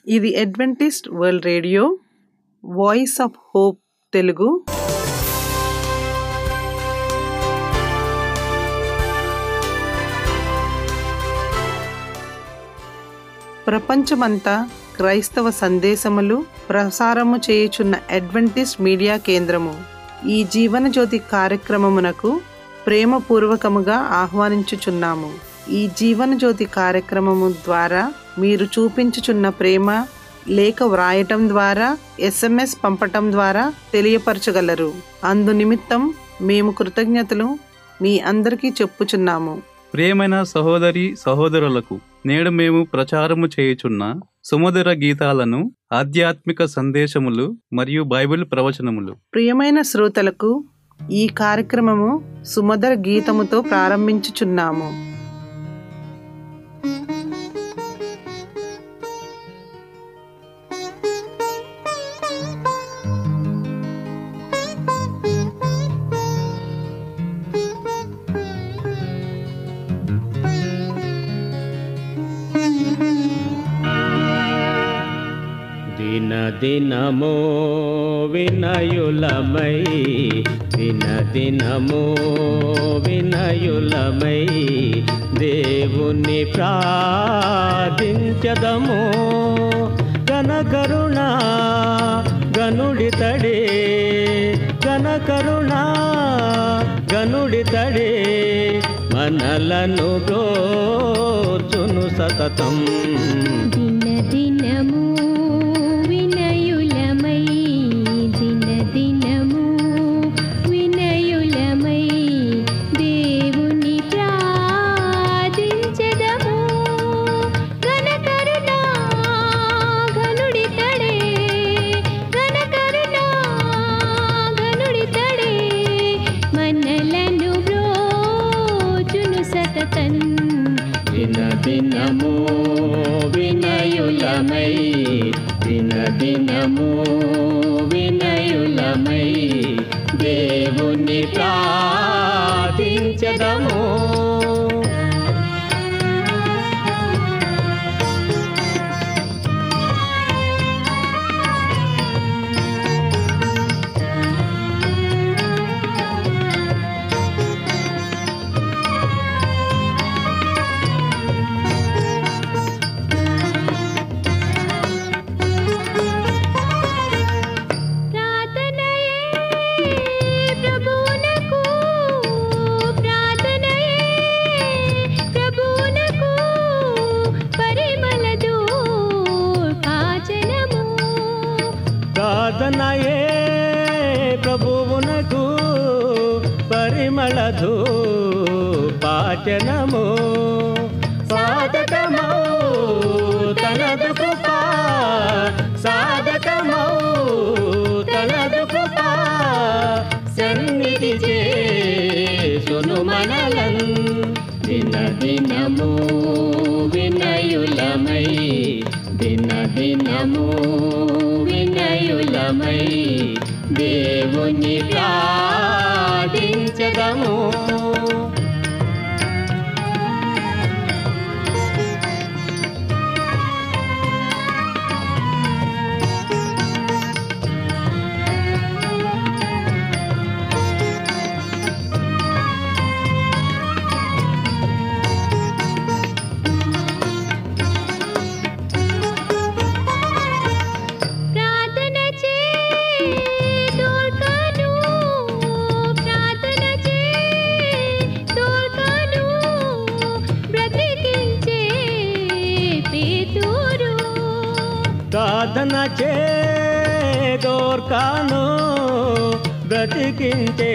ఇది Adventist World Radio Voice of Hope Telugu ప్రపంచమంతా క్రైస్తవ సందేశములు ప్రసారము చేయుచున్న అడ్వెంటిస్ట్ మీడియా కేంద్రము ఈ జీవన జ్యోతి కార్యక్రమమునకు ప్రేమపూర్వకముగా ఆహ్వానించుచున్నాము ఈ జీవన జ్యోతి కార్యక్రమము ద్వారా మీరు చూపించుచున్న ప్రేమ లేఖ వ్రాయటం ద్వారా ఎస్ఎంఎస్ పంపటం ద్వారా తెలియపరచగలరు అందు నిమిత్తం మేము కృతజ్ఞతలు మీ అందరికీ చెప్పుచున్నాము ప్రియమైన సహోదరి సహోదరులకు నేడు మేము ప్రచారము చేయుచున్న సుమధుర గీతాలను ఆధ్యాత్మిక సందేశములు మరియు బైబిల్ ప్రవచనములు ప్రియమైన శ్రోతలకు ఈ కార్యక్రమము సుమధుర గీతముతో ప్రారంభించుచున్నాము దిన దినమో వినయులమై దిన దినమో వినయులమై దేవుని ప్రార్థించదము గణకరుణ గనుడితడే గణకరుణ గనుడితడే మనలను బ్రోచును సతతం దిన దినము వినయులమై దిన దినము వినయులమై దేవుని ప్రార్థించెదము ఘనకరుణ ఘనుడితడే ఘనకరుణ ఘనుడితడే మనలను బ్రోచును సతతన్ దిన దినము వినయులమై దిన దినము వినయులమై దేవుని ప్రార్థించదము ప్రార్థనయే ప్రభువునకు ప్రార్థనయే ప్రభువునకు పరిమళదు పాచనము ప్రార్థనయే ప్రభువునకు పరిమళధు పాచనము సాధకమౌ తనదు కృపా సాధకమౌ తనదు కృపా సన్నిధి చేసును మనలన్ దిన దినము వినయులమై దిన దినము వినయులమై దేవుని ప్రార్థించదము ప్రార్థన చే దొర్కను ప్రార్థన చే దొర్కను బ్రతికించే పేతురు సాధన చే దోర్కాను బ్రతికించే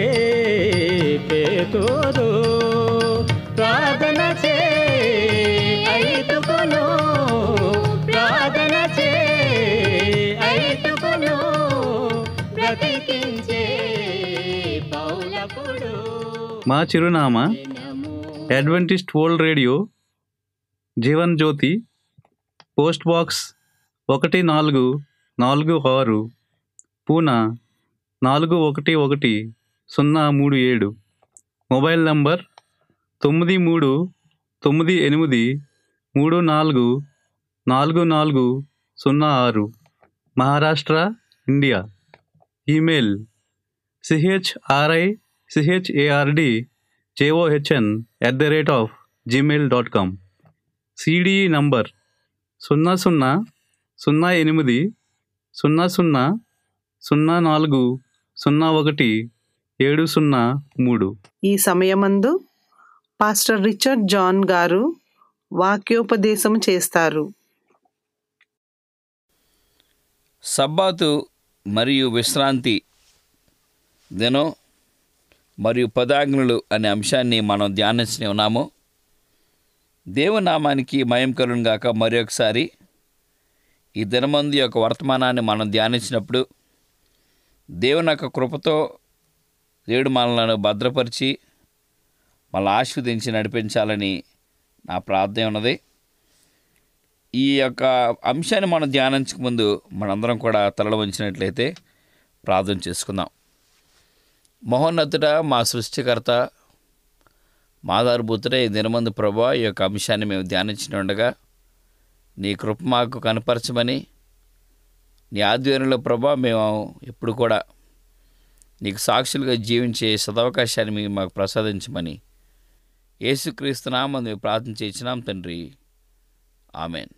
పేతోరు ప్రార్థన చే ఐతుకును ప్రార్థన చే ఐతుకును బ్రతికించే పౌలపుడు మా చిరునామా Adventist World Radio Jeevan Jyothi post box ఒకటి నాలుగు నాలుగు ఆరు పూనా నాలుగు ఒకటి ఒకటి సున్నా మూడు ఏడు మొబైల్ నంబర్ తొమ్మిది మూడు తొమ్మిది ఎనిమిది మూడు నాలుగు నాలుగు నాలుగు సున్నా ఆరు Maharashtra India email CHRI CHARD JOHN at the rate of Gmail dot com CDE number సున్నా సున్నా సున్నా ఎనిమిది సున్నా సున్నా సున్నా నాలుగు సున్నా ఒకటి ఏడు సున్నా మూడు ఈ సమయమందు పాస్టర్ రిచర్డ్ జాన్ గారు వాక్యోపదేశం చేస్తారు సబ్బాతు మరియు విశ్రాంతి దినం మరియు పదాజ్ఞలు అనే అంశాన్ని మనం ధ్యానించి ఉన్నాము దేవునామానికి మయం కలుగును గాక మరి ఒకసారి ఈ దినమందు యొక్క వర్తమానాన్ని మనం ధ్యానించినప్పుడు దేవుని యొక్క కృపతో దేవుడు మనలను భద్రపరిచి మళ్ళీ ఆస్వాదించి నడిపించాలని నా ప్రార్థన ఉన్నది ఈ యొక్క అంశాన్ని మనం ధ్యానించక ముందు మనందరం కూడా తలలు వంచినట్లయితే ప్రార్థన చేసుకుందాం మహోన్నతుడ మా సృష్టికర్త మాదారుభూతుడే ఈ దినమందు ప్రభా ఈ యొక్క అంశాన్ని మేము ధ్యానించి ఉండగా నీ కృప మాకు కనపరచమని నీ ఆధ్వర్యంలో ప్రభా మేము ఎప్పుడు కూడా నీకు సాక్షులుగా జీవించే సదవకాశాన్ని మీరు మాకు ప్రసాదించమని యేసుక్రీస్తు నామం మేము ప్రార్థన చేసినాం తండ్రి ఆమెన్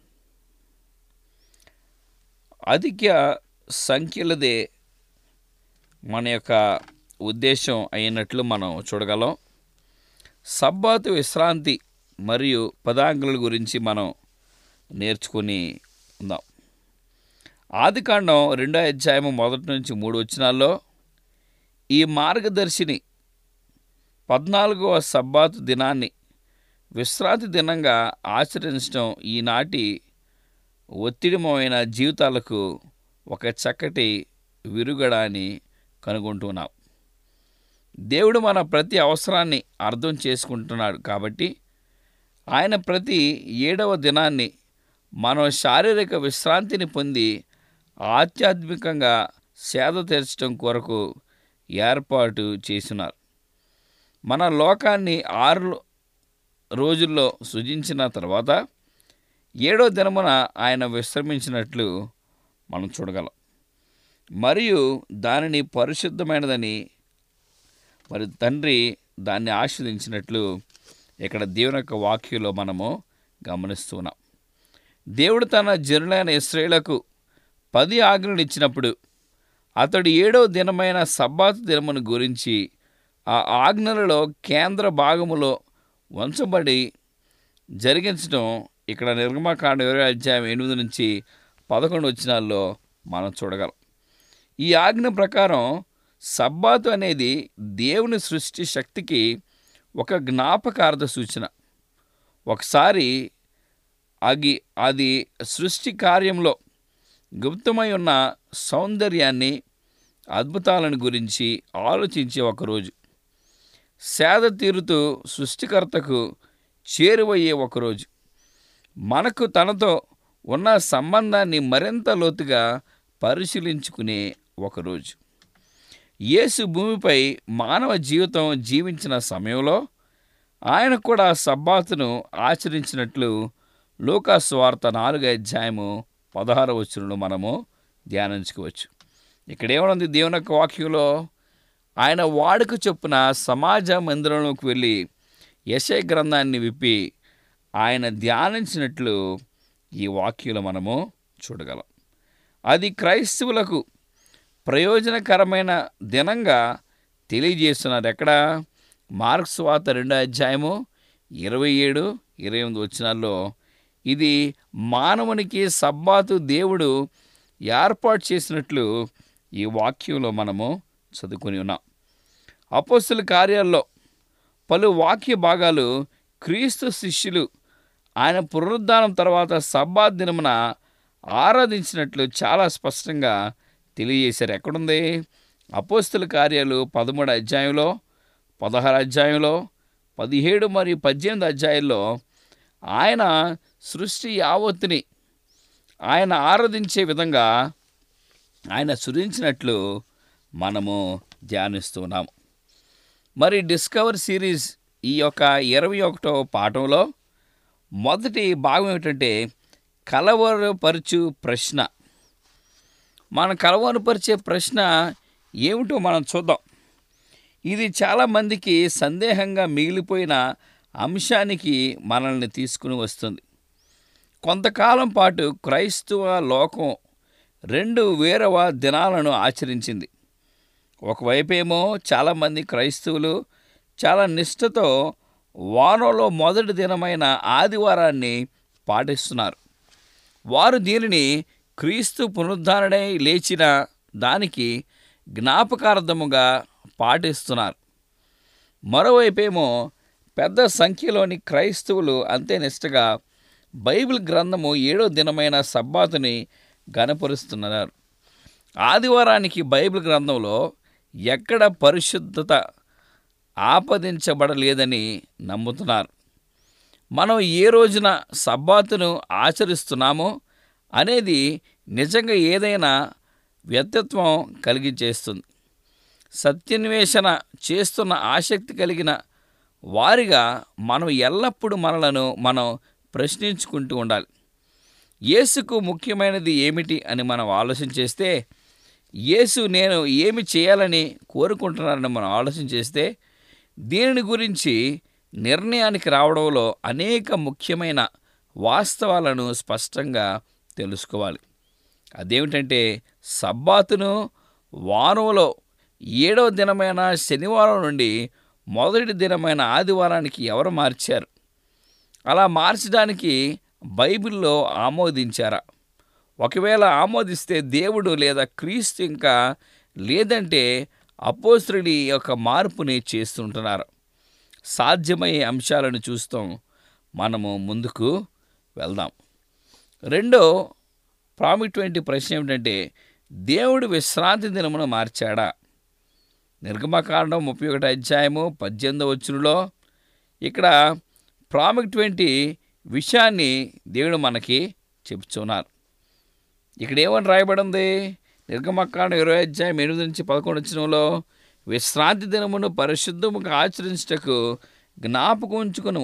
అధిక సంఖ్యలదే మన యొక్క ఉద్దేశం అయినట్లు మనం చూడగలం సబ్బాతు విశ్రాంతి మరియు పదాంగుల గురించి మనం నేర్చుకుని ఉందాం ఆదికాండం రెండో అధ్యాయం మొదటి నుంచి మూడు వచనాల్లో ఈ మార్గదర్శిని పద్నాలుగవ సబ్బాతు దినాన్ని విశ్రాంతి దినంగా ఆచరించడం ఈనాటి ఒత్తిడిమైన జీవితాలకు ఒక చక్కటి విరుగడ అని కనుగొంటున్నాం దేవుడు మన ప్రతి అవసరాన్ని అర్థం చేసుకుంటున్నాడు కాబట్టి ఆయన ప్రతి ఏడవ దినాన్ని మనం శారీరక విశ్రాంతిని పొంది ఆధ్యాత్మికంగా సేద తీర్చడం కొరకు ఏర్పాటు చేసినారు మన లోకాన్ని ఆరు రోజుల్లో సృజించిన తర్వాత ఏడో దినమున ఆయన విశ్రమించినట్లు మనం చూడగలం మరియు దానిని పరిశుద్ధమైనదని మరి తండ్రి దాన్ని ఆస్వాదించినట్లు ఇక్కడ దేవుని యొక్క వాక్యంలో మనము గమనిస్తున్నాం దేవుడు తన జనులైన ఇస్రాయేళ్లకు పది ఆజ్ఞలు ఇచ్చినప్పుడు అతడు ఏడో దినమైన సబ్బాతు దినమును గురించి ఆ ఆజ్ఞలలో కేంద్ర భాగములో ఉంచబడి జరిగించడం ఇక్కడ నిర్గమకాండ ఇరవై అధ్యాయం ఎనిమిది నుంచి పదకొండు వచ్చినాల్లో మనం చూడగలం ఈ ఆజ్ఞ ప్రకారం సబ్బాతు అనేది దేవుని సృష్టి శక్తికి ఒక జ్ఞాపకార్థ సూచన ఒకసారి అగి అది సృష్టి కార్యంలో గుప్తమై ఉన్న సౌందర్యాన్ని అద్భుతాలను గురించి ఆలోచించే ఒకరోజు సేద తీరుతూ సృష్టికర్తకు చేరువయ్యే ఒకరోజు మనకు తనతో ఉన్న సంబంధాన్ని మరింత లోతుగా పరిశీలించుకునే ఒకరోజు యేసు భూమిపై మానవ జీవితం జీవించిన సమయంలో ఆయన కూడా సబ్బాతును ఆచరించినట్లు లూకాసు వార్త నాలుగు అధ్యాయము పదహార వచనంలో మనము ధ్యానించుకోవచ్చు ఇక్కడ ఏమనుంది దేవుని యొక్క వాక్యంలో ఆయన వాడుక చొప్పున సమాజ మందిరంలోకి వెళ్ళి యశయ గ్రంథాన్ని విప్పి ఆయన ధ్యానించినట్లు ఈ వాక్యంలో మనము చూడగలం అది క్రైస్తవులకు ప్రయోజనకరమైన దినంగా తెలియజేస్తున్నారు ఎక్కడ మార్క్స్ వాత రెండో అధ్యాయము ఇరవై ఏడు ఇరవై ఎనిమిది వచ్చినాల్లో ఇది మానవునికి సబ్బాతు దేవుడు ఏర్పాటు చేసినట్లు ఈ వాక్యంలో మనము చదువుకొని ఉన్నాం అపోస్తుల కార్యాల్లో పలు వాక్య భాగాలు క్రీస్తు శిష్యులు ఆయన పునరుద్ధానం తర్వాత సబ్బాత్ దినమున ఆరాధించినట్లు చాలా స్పష్టంగా తెలియజేశారు ఎక్కడుంది అపోస్తుల కార్యాలు పదమూడు అధ్యాయంలో పదహారు అధ్యాయంలో పదిహేడు మరియు పద్దెనిమిది అధ్యాయాల్లో ఆయన సృష్టి యావత్తుని ఆయన ఆరాధించే విధంగా ఆయన సృజించినట్లు మనము ధ్యానిస్తున్నాము మరి డిస్కవర్ సిరీస్ ఈ యొక్క ఇరవై ఒకటో పాఠంలో మొదటి భాగం ఏమిటంటే కలవరపరచు ప్రశ్న మన కలవరపరిచే ప్రశ్న ఏమిటో మనం చూద్దాం ఇది చాలామందికి సందేహంగా మిగిలిపోయిన అంశానికి మనల్ని తీసుకుని వస్తుంది కొంతకాలం పాటు క్రైస్తవ లోకం రెండు వేరవ దినాలను ఆచరించింది ఒకవైపేమో చాలామంది క్రైస్తవులు చాలా నిష్ఠతో వారంలో మొదటి దినమైన ఆదివారాన్ని పాటిస్తున్నారు వారు దీనిని క్రీస్తు పునరుద్ధరణై లేచిన దానికి జ్ఞాపకార్థముగా పాటిస్తున్నారు మరోవైపేమో పెద్ద సంఖ్యలోని క్రైస్తవులు అంతే నిష్టగా బైబిల్ గ్రంథము ఏడో దినమైన సబ్బాతుని గనపరుస్తున్నారు ఆదివారానికి బైబిల్ గ్రంథంలో ఎక్కడ పరిశుద్ధత ఆపదించబడలేదని నమ్ముతున్నారు మనం ఏ రోజున సబ్బాతును ఆచరిస్తున్నామో అనేది నిజంగా ఏదైనా వ్యక్తిత్వం కలిగించేస్తుంది సత్యన్వేషణ చేస్తున్న ఆసక్తి కలిగిన వారిగా మనం ఎల్లప్పుడూ మనలను మనం ప్రశ్నించుకుంటూ ఉండాలి యేసుకు ముఖ్యమైనది ఏమిటి అని మనం ఆలోచన చేస్తే యేసు నేను ఏమి చేయాలని కోరుకుంటున్నారని మనం ఆలోచన చేస్తే దీనిని గురించి నిర్ణయానికి రావడంలో అనేక ముఖ్యమైన వాస్తవాలను స్పష్టంగా తెలుసుకోవాలి అదేమిటంటే సబ్బాతును వారంలో ఏడవ దినమైన శనివారం నుండి మొదటి దినమైన ఆదివారానికి ఎవరు మార్చారు అలా మార్చడానికి బైబిల్లో ఆమోదించారా ఒకవేళ ఆమోదిస్తే దేవుడు లేదా క్రీస్తు ఇంకా లేదంటే అపోస్తుడి యొక్క మార్పుని చేస్తుంటున్నారు సాధ్యమయ్యే అంశాలను చూస్తాం మనము ముందుకు వెళ్దాం రెండో ప్రాముఖ్యమైన ప్రశ్న ఏమిటంటే దేవుడు విశ్రాంతి దినమును మార్చాడా నిర్గమకాండం ముప్పై ఒకటి అధ్యాయము పద్దెనిమిదో వచ్చులో ఇక్కడ ప్రాముఖ్యమైన విషయాన్ని దేవుడు మనకి చెప్తున్నారు ఇక్కడ ఏమని రాయబడింది నిర్గమకాండం ఇరవై అధ్యాయం ఎనిమిది నుంచి పదకొండు వచ్చినంలో విశ్రాంతి దినమును పరిశుద్ధముగా ఆచరించటకు జ్ఞాపకం ఉంచుకును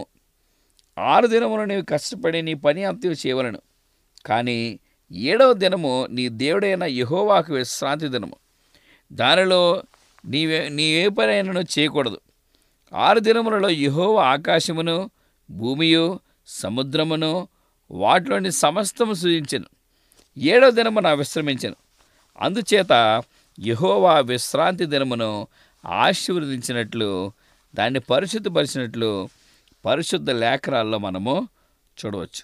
ఆరు దినములు నీవు కష్టపడి నీ పని అంత్యం చేయవలను కానీ ఏడవ దినము నీ దేవుడైన యహోవాకు విశ్రాంతి దినము దానిలో నీవే నీ ఏ పనైనను చేయకూడదు ఆరు దినములలో యహోవ ఆకాశమును భూమియు సముద్రమును వాటిలోని సమస్తము సృజించను ఏడవ దినమున విశ్రమించను అందుచేత యహోవా విశ్రాంతి దినమును ఆశీర్వదించినట్లు దాన్ని పరిశుద్ధపరిచినట్లు పరిశుద్ధ లేఖనాల్లో మనము చూడవచ్చు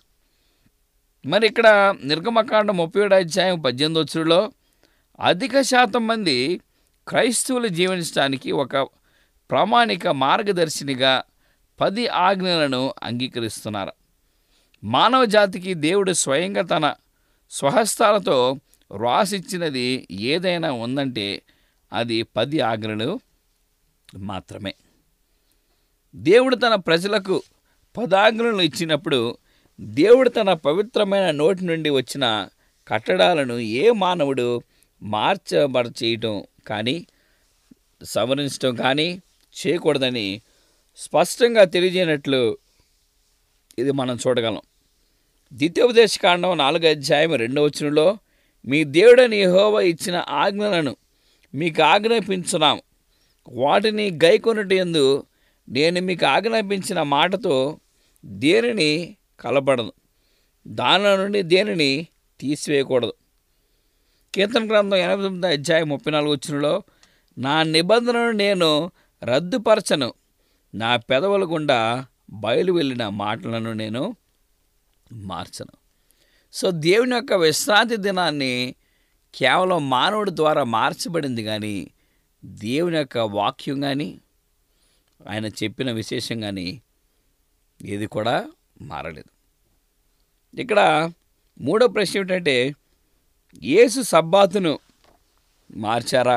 మరి ఇక్కడ నిర్గమకాండం ముప్పై ఏడు అధ్యాయం పద్దెనిమిది వచ్చులో అధిక శాతం మంది క్రైస్తవులు జీవించడానికి ఒక ప్రామాణిక మార్గదర్శినిగా పది ఆజ్ఞలను అంగీకరిస్తున్నారు మానవ జాతికి దేవుడు స్వయంగా తన స్వహస్తాలతో వ్రాసిచ్చినది ఏదైనా ఉందంటే అది పది ఆజ్ఞలు మాత్రమే దేవుడు తన ప్రజలకు పదాజ్ఞలను ఇచ్చినప్పుడు దేవుడు తన పవిత్రమైన నోటి నుండి వచ్చిన కట్టడాలను ఏ మానవుడు మార్చబడ చేయటం కానీ సవరించడం కానీ చేయకూడదని స్పష్టంగా తెలియజేయనట్లు ఇది మనం చూడగలం ద్వితీయోపదేశ కాండం నాలుగో అధ్యాయం రెండవ వచనంలో మీ దేవుడని యెహోవా ఇచ్చిన ఆజ్ఞలను మీకు ఆజ్ఞాపించున్నాం వాటిని గైకొనటి ఎందు నేను మీకు ఆజ్ఞాపించిన మాటతో దేనిని కలపడదు దానిలో నుండి దేనిని తీసివేయకూడదు కీర్తన గ్రంథం ఎనభై తొమ్మిది అధ్యాయం ముప్పై నాలుగు వచ్చినలో నా నిబంధనను నేను రద్దుపరచను నా పెదవుల గుండా బయలు వెళ్ళిన మాటలను నేను మార్చను సో దేవుని యొక్క విశ్రాంతి దినాన్ని కేవలం మానవుడి ద్వారా మార్చబడింది కానీ దేవుని యొక్క వాక్యం కానీ ఆయన చెప్పిన విశేషం కానీ ఏది కూడా మారలేదు ఇక్కడ మూడో ప్రశ్న ఏమిటంటే యేసు సబ్బాతును మార్చారా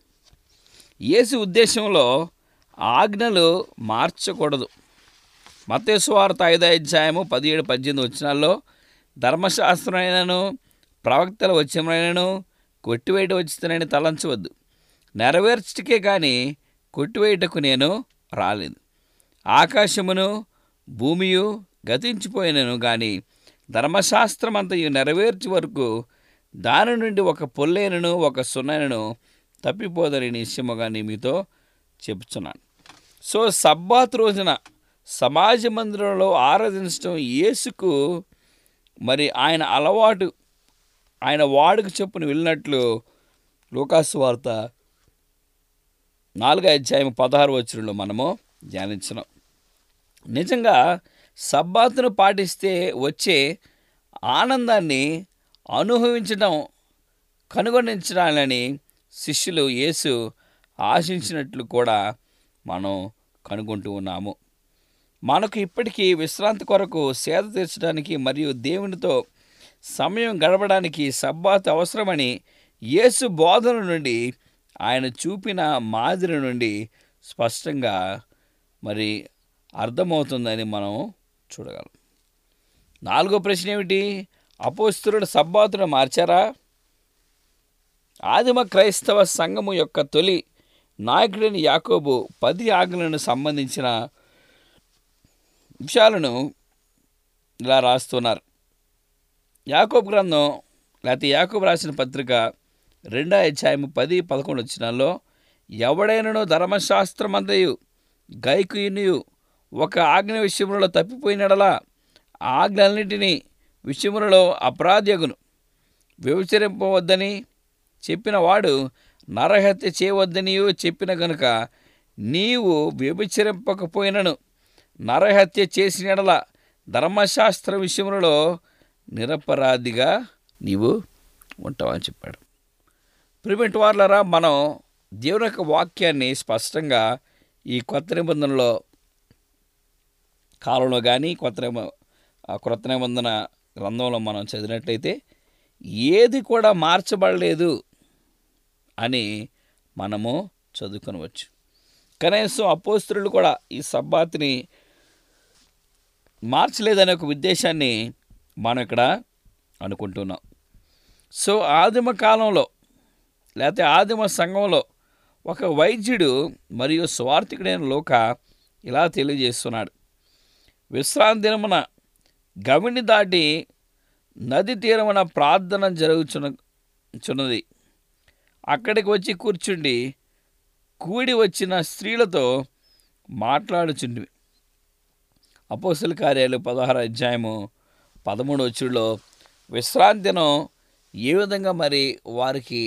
యేసు ఉద్దేశంలో ఆజ్ఞలు మార్చకూడదు మతేశ్వార్త ఐదో అధ్యాయము పదిహేడు పద్దెనిమిది వచ్చినాల్లో ధర్మశాస్త్రమైనను ప్రవక్తల వచ్చమైనను కొట్టివేయట వచ్చిందని తలంచవద్దు నెరవేర్చటకే కానీ కొట్టివేయటకు నేను రాలేదు ఆకాశమును భూమియు గతించిపోయినను కానీ ధర్మశాస్త్రం అంతయు నెరవేర్చే వరకు దాని నుండి ఒక పొల్లేనను ఒక సున్నైనను తప్పిపోదని నిశ్చయముగా నేను మీతో చెప్తున్నాను సో సబ్బాత్ రోజున సమాజ మందిరంలో ఆరాధించడం యేసుకు మరి ఆయన అలవాటు ఆయన వాడుకు చొప్పున వెళ్ళినట్లు లూకాసు వార్త నాలుగో అధ్యాయం పదహారు వచ్చులో మనము ధ్యానించినాం నిజంగా సబ్బాతును పాటిస్తే వచ్చే ఆనందాన్ని అనుభవించడం కనుగొనించడాలని శిష్యులు యేసు ఆశించినట్లు కూడా మనం కనుగొంటూ ఉన్నాము మనకు ఇప్పటికీ విశ్రాంతి కొరకు సేద తీర్చడానికి మరియు దేవునితో సమయం గడపడానికి సబ్బాత్ అవసరమని యేసు బోధన నుండి ఆయన చూపిన మాదిరి నుండి స్పష్టంగా మరి అర్థమవుతుందని మనం చూడగలం నాలుగో ప్రశ్న ఏమిటి అపోస్తురుడు సబ్బాతును మార్చారా ఆదిమ క్రైస్తవ సంఘము యొక్క తొలి నాయకుడైన యాకోబు పది ఆజ్ఞలను సంబంధించిన విషయాలను ఇలా రాస్తున్నారు యాకోబు గ్రంథం లేకపోతే యాకోబు రాసిన పత్రిక రెండో అధ్యాయం పది పదకొండు వచ్చినాల్లో ఎవడైనను ధర్మశాస్త్రమంతయు గైకుయునియు ఒక ఆజ్ఞ విషయములలో తప్పిపోయినడలా ఆ ఆజ్ఞలన్నింటినీ విషయములలో అపరాధ్యగును వ్యభిచరింపవద్దని చెప్పిన వాడు నరహత్య చేయవద్దనియు చెప్పిన గనుక నీవు వ్యభిచరింపకపోయినను నరహత్య చేసిన యెడల ధర్మశాస్త్ర విషయములలో నిరపరాధిగా నీవు ఉంటావని చెప్పాడు ప్రిమెంట్ వార్లరా మనం దేవుని యొక్క వాక్యాన్ని స్పష్టంగా ఈ కొత్త నిబంధనలో కాలంలో కానీ కొత్త నిబ ఆ క్రొత్త నిబంధన గ్రంథంలో మనం చదివినట్లయితే ఏది కూడా మార్చబడలేదు అని మనము చదువుకొనవచ్చు కనీసం అపోస్తులు కూడా ఈ సబ్బాతిని మార్చలేదనే ఒక ఉద్దేశాన్ని మనం ఇక్కడ అనుకుంటున్నాం సో ఆదిమ కాలంలో లేకపోతే ఆదిమ సంఘంలో ఒక వైద్యుడు మరియు స్వార్థికుడైన లోక ఇలా తెలియజేస్తున్నాడు విశ్రాంతి దినమున గవిని దాటి నది తీరమున ప్రార్థన జరుగుచున్న చున్నది అక్కడికి వచ్చి కూర్చుండి కూడి వచ్చిన స్త్రీలతో మాట్లాడుచుండి అపోసల కార్యాలు పదహారు అధ్యాయము పదమూడు వచ్చులో విశ్రాంతి దినం ఏ విధంగా మరి వారికి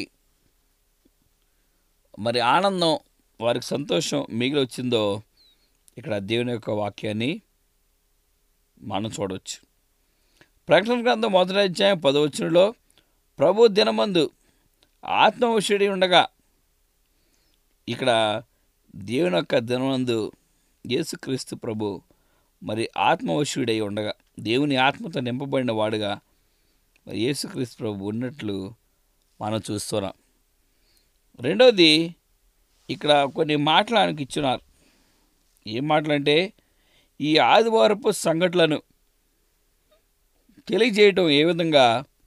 మరి ఆనందం వారికి సంతోషం మిగిలి వచ్చిందో ఇక్కడ దేవుని యొక్క వాక్యాన్ని మనం చూడవచ్చు ప్రకటన గ్రంథం మొదటి అధ్యాయం పదవచనంలో ప్రభు దినమందు ఆత్మవశుడి ఉండగా ఇక్కడ దేవుని యొక్క దినమందు యేసుక్రీస్తు ప్రభు మరి ఆత్మవశుడై ఉండగా దేవుని ఆత్మతో నింపబడిన వాడుగా మరి యేసుక్రీస్తు ప్రభు ఉన్నట్లు మనం చూస్తున్నాం రెండవది ఇక్కడ కొన్ని మాటలు ఆయనకి ఇచ్చున్నారు ఏం మాటలంటే ఈ ఆదివారపు సంఘటనలను తెలియజేయటం ఏ విధంగా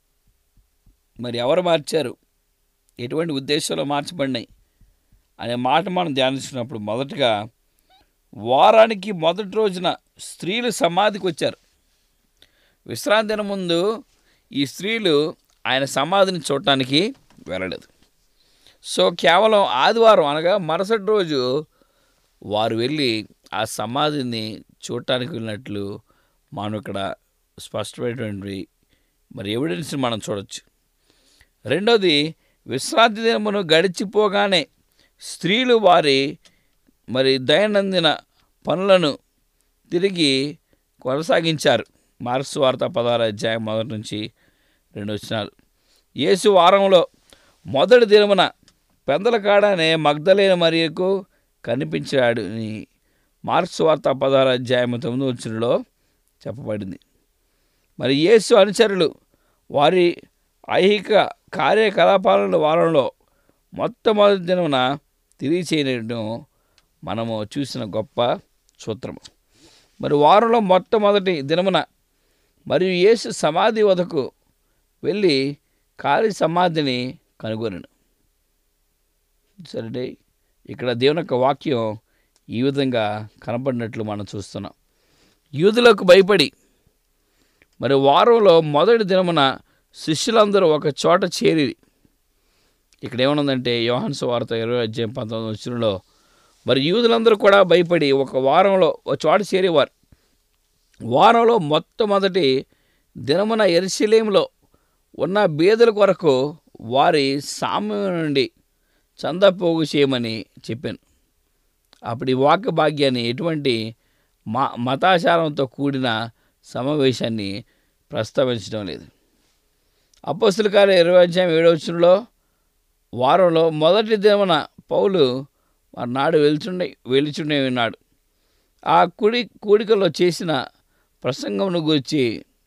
మరి ఎవరు మార్చారు ఎటువంటి ఉద్దేశాలు మార్చబడినాయి అనే మాట మనం ధ్యానించినప్పుడు మొదటగా వారానికి మొదటి రోజున స్త్రీలు సమాధికి వచ్చారు విశ్రాంతి దినం ముందు ఈ స్త్రీలు ఆయన సమాధిని చూడటానికి వెళ్ళలేదు సో కేవలం ఆదివారం అనగా మరుసటి రోజు వారు వెళ్ళి ఆ సమాధిని చూడటానికి వెళ్ళినట్లు మనం ఇక్కడ స్పష్టమైనటువంటి మరి ఎవిడెన్స్ని మనం చూడొచ్చు రెండోది విశ్రాంతి దినమును గడిచిపోగానే స్త్రీలు వారి మరి దైనందిన పనులను తిరిగి కొనసాగించారు మార్క్స్ వార్త పదహారు అధ్యాయం మొదటి నుంచి రెండు వచనాలు యేసు వారంలో మొదటి దినమున పెందల కాడనే మగ్ధలేన మరియకు కనిపించాడు అని మార్క్స్ వార్త పదహారు అధ్యాయం తొమ్మిది వచ్చినలో చెప్పబడింది మరి యేసు అనుచరులు వారి ఐహిక కార్యకలాపాలను వారంలో మొట్టమొదటి దినమున తిరిగి చేయడం మనము చూసిన గొప్ప సూత్రము మరి వారంలో మొట్టమొదటి దినమున మరియు యేసు సమాధి వద్దకు వెళ్ళి ఖాళీ సమాధిని కనుగొనను సరే ఇక్కడ దేవుని యొక్క వాక్యం ఈ విధంగా కనపడినట్లు మనం చూస్తున్నాం యూదులకు భయపడి మరి వారంలో మొదటి దినమున శిష్యులందరూ ఒక చోట చేరి ఇక్కడ ఏమనుందంటే యోహాన్స్ వార్త ఇరవై అధ్యాయం పంతొమ్మిది వచ్చినలో మరి యూదులందరూ కూడా భయపడి ఒక వారంలో ఒక చోట చేరేవారు వారంలో మొట్టమొదటి దినమున ఎరుసలేంలో ఉన్న బీదల కొరకు వారి సామ్యం నుండి చందా పోగు చేయమని చెప్పాను అప్పుడు ఈ వాక్య భాగ్యాన్ని ఎటువంటి మా మతాచారంతో కూడిన సమావేశాన్ని ప్రస్తావించడం లేదు అపోస్తుల కార్య ఇరవై అధ్యాయం ఏడవచనంలో వారంలో మొదటి దినమున పౌలు నాడు వెళ్తుండే వెలుచుండే ఉన్నాడు ఆ కుడి కూడికలో చేసిన ప్రసంగమును గురించి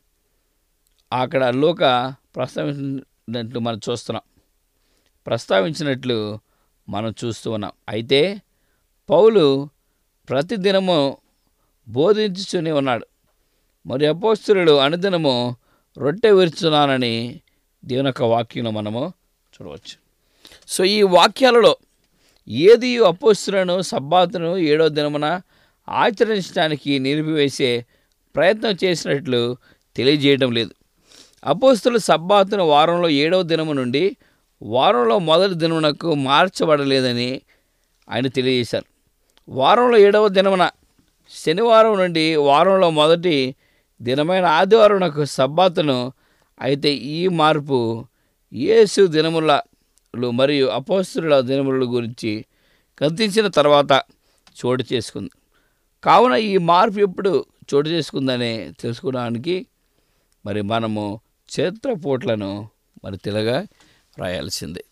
అక్కడ లోక ప్రస్తావించినట్లు మనం చూస్తున్నాం ప్రస్తావించినట్లు మనం చూస్తూ ఉన్నాం అయితే పౌలు ప్రతిదినము బోధించుతూనే ఉన్నాడు మరి అపోస్తులుడు అనుదినము రొట్టె విరుచున్నానని దేవుని యొక్క వాక్యంలో మనము చూడవచ్చు సో ఈ వాక్యాలలో ఏది అపోస్తులను సబ్బాతును ఏడో దినమున ఆచరించడానికి నిలిపివేసే ప్రయత్నం చేసినట్లు తెలియజేయడం లేదు అపోస్తులు సబ్బాతును వారంలో ఏడవ దినము నుండి వారంలో మొదటి దినమునకు మార్చబడలేదని ఆయన తెలియజేశారు వారంలో ఏడవ దినమున శనివారం నుండి వారంలో మొదటి దినమైన ఆదివారంకు సబ్బాతును అయితే ఈ మార్పు యేసు దినములలో మరియు అపోస్తుల దినముల గురించి కథించిన తర్వాత చోటు చేసుకుంది కావున ఈ మార్పు ఎప్పుడు చోటు చేసుకుందనే తెలుసుకోవడానికి మరి మనము చరిత్ర పోట్లను మరి తెలగా రాయాల్సిందే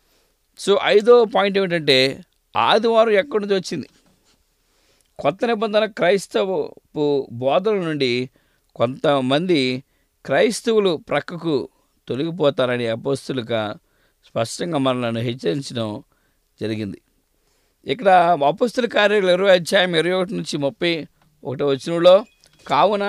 సో ఐదో పాయింట్ ఏమిటంటే ఆదివారం ఎక్కడి నుంచి వచ్చింది కొత్త నిబంధన క్రైస్తవపు బోధల నుండి కొంతమంది క్రైస్తవులు ప్రక్కకు తొలగిపోతారని అపోస్తులుగా స్పష్టంగా మనలను హెచ్చరించడం జరిగింది ఇక్కడ అపస్తుల కార్యాలు ఇరవై అధ్యాయం ఇరవై ఒకటి నుంచి ముప్పై ఒకటో వచ్చినలో కావున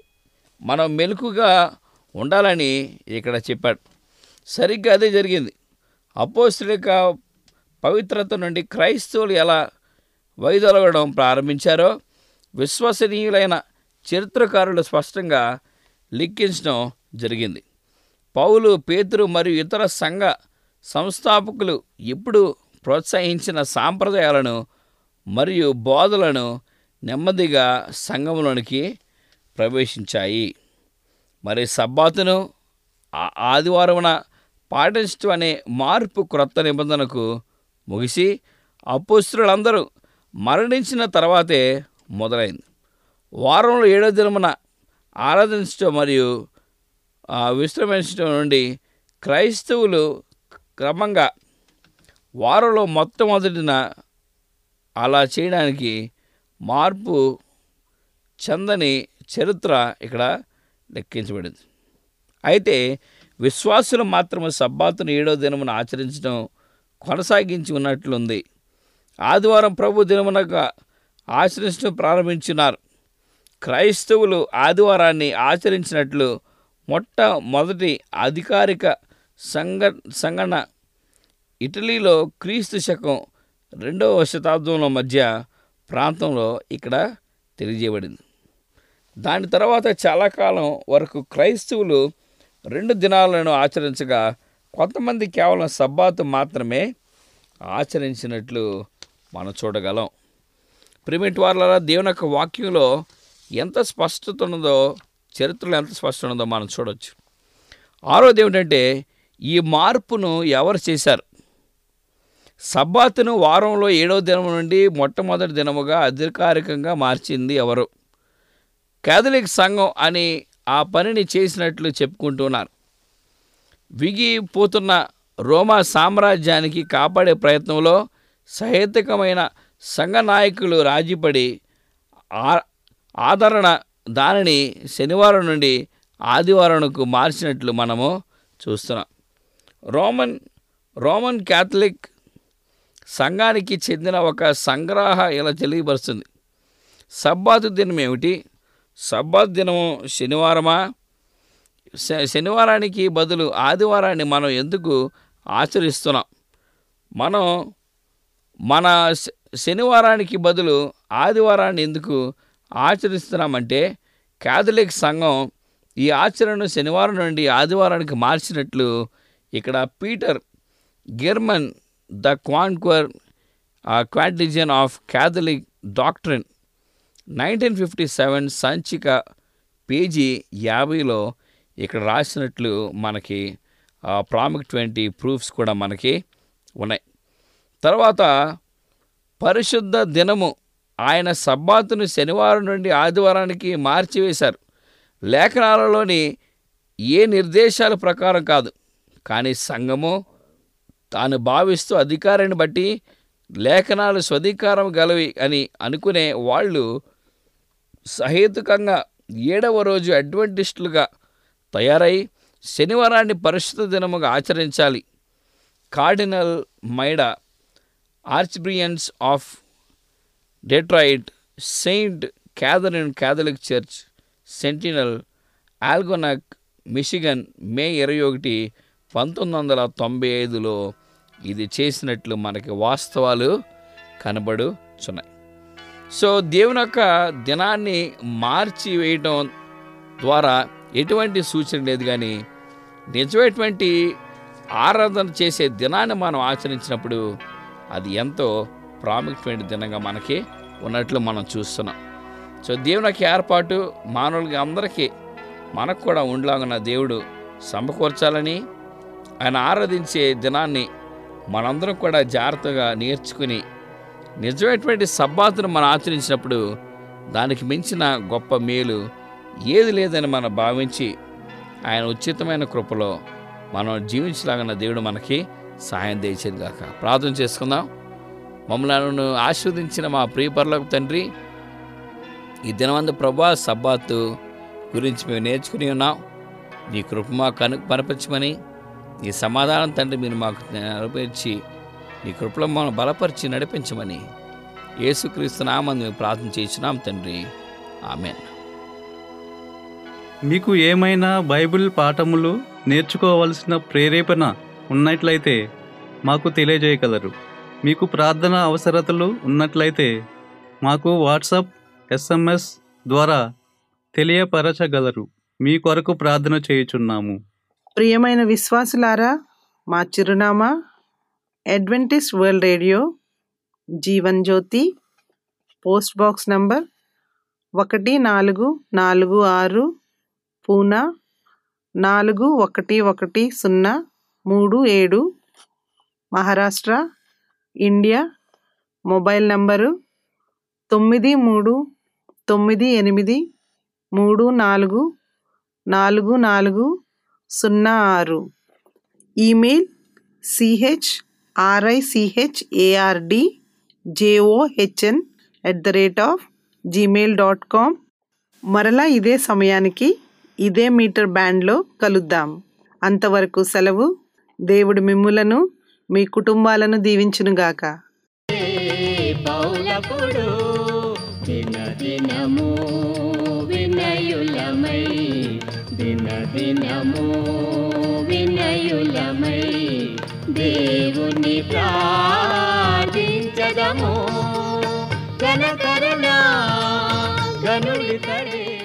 మనం మెలకుగా ఉండాలని ఇక్కడ చెప్పాడు సరిగ్గా అదే జరిగింది అపోస్తుల యొక్క పవిత్రత నుండి క్రైస్తవులు ఎలా వైదొలగడం ప్రారంభించారో విశ్వసనీయులైన చరిత్రకారులు స్పష్టంగా లిఖించడం జరిగింది పౌలు పేతురు మరియు ఇతర సంఘ సంస్థాపకులు ఎప్పుడు ప్రోత్సహించిన సాంప్రదాయాలను మరియు బోధలను నెమ్మదిగా సంఘంలోనికి ప్రవేశించాయి మరి సబ్బాతును ఆ- ఆదివారమున పాటించడం అనే మార్పు క్రొత్త నిబంధనకు ముగిసి అపోస్తులందరూ మరణించిన తర్వాతే మొదలైంది వారంలో ఏడో దినమున ఆరాధించడం మరియు ఆ, విశ్రమించడం నుండి క్రైస్తవులు క్రమంగా వారంలో మొట్టమొదటిన అలా చేయడానికి మార్పు చెందని చరిత్ర ఇక్కడ లెక్కించబడింది అయితే విశ్వాసులు మాత్రమే సబ్బాతును ఏడో దినమున ఆచరించడం కొనసాగించి ఉన్నట్లుంది ఆదివారం ప్రభు దినమునగా ఆచరించడం ప్రారంభించున్నారు క్రైస్తవులు ఆదివారాన్ని ఆచరించినట్లు మొట్టమొదటి అధికారిక సంఘ సంగణ ఇటలీలో క్రీస్తు శకం రెండవ శతాబ్దంలో మధ్య ప్రాంతంలో ఇక్కడ తెలియజేయబడింది దాని తర్వాత చాలా కాలం వరకు క్రైస్తవులు రెండు దినాలను ఆచరించగా కొంతమంది కేవలం సబ్బాతు మాత్రమే ఆచరించినట్లు మనం చూడగలం ప్రిమిట్ వార్ల దేవుని యొక్క వాక్యంలో ఎంత స్పష్టత ఉన్నదో చరిత్రలో ఎంత స్పష్టత ఉన్నదో మనం చూడవచ్చు ఆరోది ఏమిటంటే ఈ మార్పును ఎవరు చేశారు సబ్బాతును వారంలో ఏడవ దినం నుండి మొట్టమొదటి దినముగా అధికారికంగా మార్చింది ఎవరు కేథలిక్ సంఘం అని ఆ పనిని చేసినట్లు చెప్పుకుంటున్నారు విగిపోతున్న రోమా సామ్రాజ్యానికి కాపాడే ప్రయత్నంలో సహేతుకమైన సంఘ నాయకులు రాజీపడి ఆ- ఆదరణ దానిని శనివారం నుండి ఆదివారంకు మార్చినట్లు మనము చూస్తున్నాం రోమన్ రోమన్ క్యాథలిక్ సంఘానికి చెందిన ఒక సంగ్రహ ఇలా తెలియపరుస్తుంది సబ్బాతు దినం ఏమిటి సబ్బాతు దినము శనివారమా శ- శనివారానికి బదులు ఆదివారాన్ని మనం ఎందుకు ఆచరిస్తున్నాం మనం మన శ- శనివారానికి బదులు ఆదివారాన్ని ఎందుకు ఆచరిస్తున్నామంటే క్యాథలిక్ సంఘం ఈ ఆచరణను శనివారం నుండి ఆదివారానికి మార్చినట్లు ఇక్కడ పీటర్ గిర్మన్ ద క్వాన్క్వర్ catechism of Catholic doctrine nineteen fifty seven సంచిక పేజీ యాభైలో ఇక్కడ రాసినట్లు మనకి ప్రాముఖ్యమైన ప్రూఫ్స్ కూడా మనకి ఉన్నాయి తర్వాత పరిశుద్ధ దినము ఆయన సబ్బాతును శనివారం నుండి ఆదివారానికి మార్చివేశారు లేఖనాలలోని ఏ నిర్దేశాల ప్రకారం కాదు కానీ సంఘము తాను భావిస్తూ అధికారాన్ని బట్టి లేఖనాలు స్వధికారం గలవి అని అనుకునే వాళ్ళు సహేతుకంగా ఏడవ రోజు అడ్వెంటిస్టులుగా తయారై శనివారాన్ని పరిశుద్ధ దినముగా ఆచరించాలి cardinal Maida archbishops of Detroit Saint Catherine Catholic church sentinel Algonac Michigan May ఇరవై ఒకటి పంతొమ్మిది వందల తొంభై ఐదులో ఇది చేసినట్లు మనకి వాస్తవాలు కనబడుచున్నాయి సో దేవుని యొక్క దినాన్ని మార్చి వేయటం ద్వారా ఎటువంటి సూచన లేదు కానీ నిజమైనటువంటి ఆరాధన చేసే దినాన్ని మనం ఆచరించినప్పుడు అది ఎంతో ప్రాముఖ్యమైన దినంగా మనకి ఉన్నట్లు మనం చూస్తున్నాం సో దేవుని యొక్క ఏర్పాటు మానవులకి అందరికీ మనకు కూడా ఉండలాగున్న దేవుడు సమకూర్చాలని ఆయన ఆరాధించే దినాన్ని మనందరం కూడా జాగ్రత్తగా నేర్చుకుని నిజమైనటువంటి సబ్బాతును మనం ఆచరించినప్పుడు దానికి మించిన గొప్ప మేలు ఏది లేదని మనం భావించి ఆయన ఉచితమైన కృపలో మనం జీవించలాగిన దేవుడు మనకి సహాయం చేసేది గాక ప్రార్థన చేసుకుందాం మమ్మల్ని ఆస్వాదించిన మా ప్రియపరలోకి తండ్రి ఈ దినమందు ప్రభా సబ్బాతు గురించి మేము నేర్చుకుని ఉన్నాం నీ కృప మాకు కను కనపరచమని నీ సమాధానం తండ్రి మీరు మాకు నెరవేర్చి నీ కృపలో మనం బలపరిచి నడిపించమని యేసుక్రీస్తు నామని మేము ప్రార్థన చేసినాం తండ్రి ఆమెన్ మీకు ఏమైనా బైబిల్ పాఠములు నేర్చుకోవలసిన ప్రేరేపణ ఉన్నట్లయితే మాకు తెలియజేయగలరు మీకు ప్రార్థన అవసరతలు ఉన్నట్లయితే మాకు వాట్సాప్ ఎస్ఎంఎస్ ద్వారా తెలియపరచగలరు మీ కొరకు ప్రార్థన చేయుచున్నాము ప్రియమైన విశ్వాసులారా మా చిరునామా Adventist World Radio Jeevan Jyothi post box number ఒకటి నాలుగు నాలుగు ఆరు పూనా నాలుగు ఒకటి ఒకటి సున్నా మూడు ఏడు మహారాష్ట్ర ఇండియా మొబైల్ నంబరు తొమ్మిది మూడు తొమ్మిది ఎనిమిది మూడు నాలుగు నాలుగు నాలుగు సున్నా ఆరు email CH RICH ARD JOHN at the rate of Gmail dot com మరలా ఇదే సమయానికి ఇదే మీటర్ బ్యాండ్లో కలుద్దాం అంతవరకు సెలవు దేవుడు మిమ్ములను మీ కుటుంబాలను దీవించునుగాక పౌలపుడు దిన దినము వినయులమై దిన దినము వినయులమై దేవుని ప్రార్థించదము గణకరుణ గనుడి తడే